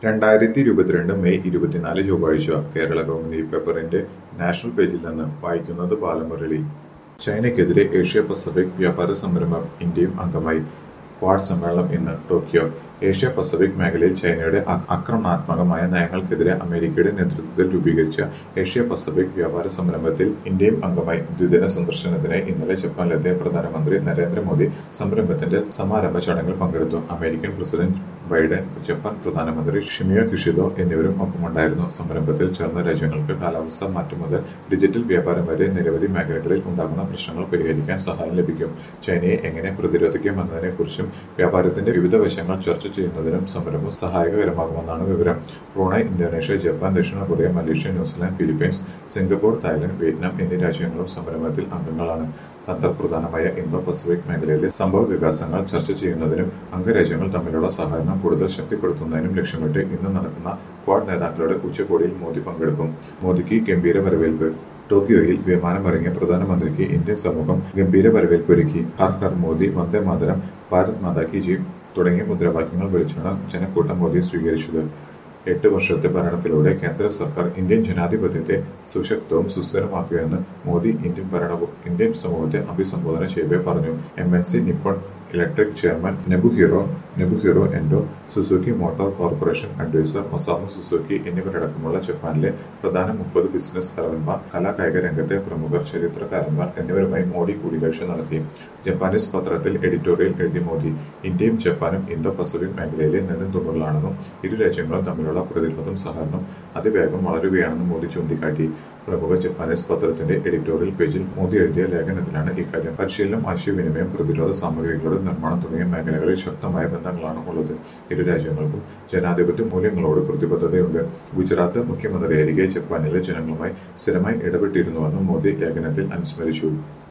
രണ്ടായിരത്തി ഇരുപത്തിരണ്ട് മെയ് ഇരുപത്തിനാല് ചൊവ്വാഴ്ച കേരള കൗമുദി പേപ്പറിന്റെ നാഷണൽ പേജിൽ നിന്ന് വായിക്കുന്നത് ബാലമുരളി ചൈനയ്ക്കെതിരെ ഏഷ്യ പസഫിക് വ്യാപാര സംരംഭം ഇന്ത്യയും അംഗമായി ക്വാഡ് സമ്മേളനം ഇന്ന് ടോക്കിയോ ഏഷ്യ പസഫിക് മേഖലയിൽ ചൈനയുടെ അ- ആക്രമണാത്മകമായ നയങ്ങൾക്കെതിരെ അമേരിക്കയുടെ നേതൃത്വത്തിൽ രൂപീകരിച്ച ഏഷ്യ പസഫിക് വ്യാപാര സംരംഭത്തിൽ ഇന്ത്യയും അംഗമായി ദ്വിദിന സന്ദർശനത്തിന് ഇന്നലെ ജപ്പാനിലെത്തിയ പ്രധാനമന്ത്രി നരേന്ദ്രമോദി സംരംഭത്തിന്റെ സമാരംഭ ചടങ്ങിൽ പങ്കെടുത്തു അമേരിക്കൻ പ്രസിഡന്റ് ബൈഡൻ ജപ്പാൻ പ്രധാനമന്ത്രി ഷിമിയോ കിഷിദോ എന്നിവരും ഒപ്പമുണ്ടായിരുന്നു സംരംഭത്തിൽ ചേർന്ന രാജ്യങ്ങൾക്ക് കാലാവസ്ഥാ മാറ്റം മുതൽ ഡിജിറ്റൽ വ്യാപാരം വരെ നിരവധി മേഖലകളിൽ ഉണ്ടാകുന്ന പ്രശ്നങ്ങൾ പരിഹരിക്കാൻ സഹായം ലഭിക്കും ചൈനയെ എങ്ങനെ പ്രതിരോധിക്കാം എന്നതിനെക്കുറിച്ചും വ്യാപാരത്തിന്റെ വിവിധ വശങ്ങൾ ചർച്ച ചെയ്യുന്നതിനും സംരംഭം സഹായകരമാകുമെന്നാണ് വിവരം ബ്രൂണൈ ഇന്തോനേഷ്യ ജപ്പാൻ ദക്ഷിണ Korea Malaysia New Zealand Philippines Singapore Thailand Vietnam എന്നീ രാജ്യങ്ങളും സംരംഭത്തിൽ അംഗങ്ങളാണ് തന്ത്രപ്രധാനമായ ഇന്തോ പസഫിക് മേഖലയിലെ സംഭവ വികാസങ്ങൾ ചർച്ച ചെയ്യുന്നതിനും അംഗരാജ്യങ്ങൾ തമ്മിലുള്ള സഹകരണം കൂടുതൽ ശക്തിപ്പെടുത്തുന്നതിനും ലക്ഷ്യമിട്ട് ഇന്ന് നടക്കുന്ന ക്വാഡ് നേതാക്കളുടെ ഉച്ചകോടിയിൽ മോദി പങ്കെടുക്കും മോദിക്ക് ഗംഭീര വരവേൽപ്പ് ടോക്കിയോയിൽ വിമാനമിറങ്ങിയ പ്രധാനമന്ത്രിക്ക് ഇന്ത്യൻ സമൂഹം ഗംഭീര വരവേൽപ്പൊരുക്കി ഹർ ഹർ മോദി വന്ദേ മാതരം ഭാരത് മാതാ കി ജയ് തുടങ്ങിയ മുദ്രാവാക്യങ്ങൾ വിളിച്ചാണ് ജനക്കൂട്ടം മോദിയെ സ്വീകരിച്ചത് എട്ട് വർഷത്തെ ഭരണത്തിലൂടെ കേന്ദ്ര സർക്കാർ ഇന്ത്യൻ ജനാധിപത്യത്തെ സുശക്തവും സുസ്ഥിരമാക്കുകയെന്ന് മോദി ഇന്ത്യൻ ഭരണവും ഇന്ത്യൻ സമൂഹത്തെ അഭിസംബോധന ചെയ്യവേ പറഞ്ഞു M N C Nippon electric chairman Nebuhiro Nebuhiro Endo Suzuki motor corporation adviser Osamu Suzuki എന്നിവരടക്കമുള്ള ജപ്പാനിലെ പ്രധാന മുപ്പത് ബിസിനസ് തലവന്മാർ കലാകായിക രംഗത്തെ പ്രമുഖർ ചരിത്രകാരന്മാർ എന്നിവരുമായി മോദി കൂടിക്കാഴ്ച നടത്തി ജപ്പാനീസ് പത്രത്തിൽ എഡിറ്റോറിയൽ എഴുതി മോദി ഇന്ത്യയും ജപ്പാനും ഇന്തോ പസഫിക് മേഖലയിലെ നെടുംതൂണുകളാണെന്നും ഇരു രാജ്യങ്ങളും തമ്മിലുള്ള പ്രതിരോധം സഹകരണം അതിവേഗം വളരുകയാണെന്നും മോദി ചൂണ്ടിക്കാട്ടി പ്രമുഖ ജപ്പാനീസ് പത്രത്തിന്റെ എഡിറ്റോറിയൽ പേജിൽ മോദി എഴുതിയ ലേഖനത്തിലാണ് ഇക്കാര്യം പരിശീലനം ആശയവിനിമയം പ്രതിരോധ സാമഗ്രികളുടെ നിർമ്മാണം തുടങ്ങിയ മേഖലകളിൽ ശക്തമായ ബന്ധങ്ങളാണ് ഉള്ളത് ഇരു രാജ്യങ്ങൾക്കും ജനാധിപത്യ മൂല്യങ്ങളോട് പ്രതിബദ്ധതയുണ്ട് ഗുജറാത്ത് മുഖ്യമന്ത്രിയായിരിക്കെ ജപ്പാനിലെ ജനങ്ങളുമായി സ്ഥിരമായി ഇടപെട്ടിരുന്നുവെന്നും മോദി ലേഖനത്തിൽ അനുസ്മരിച്ചു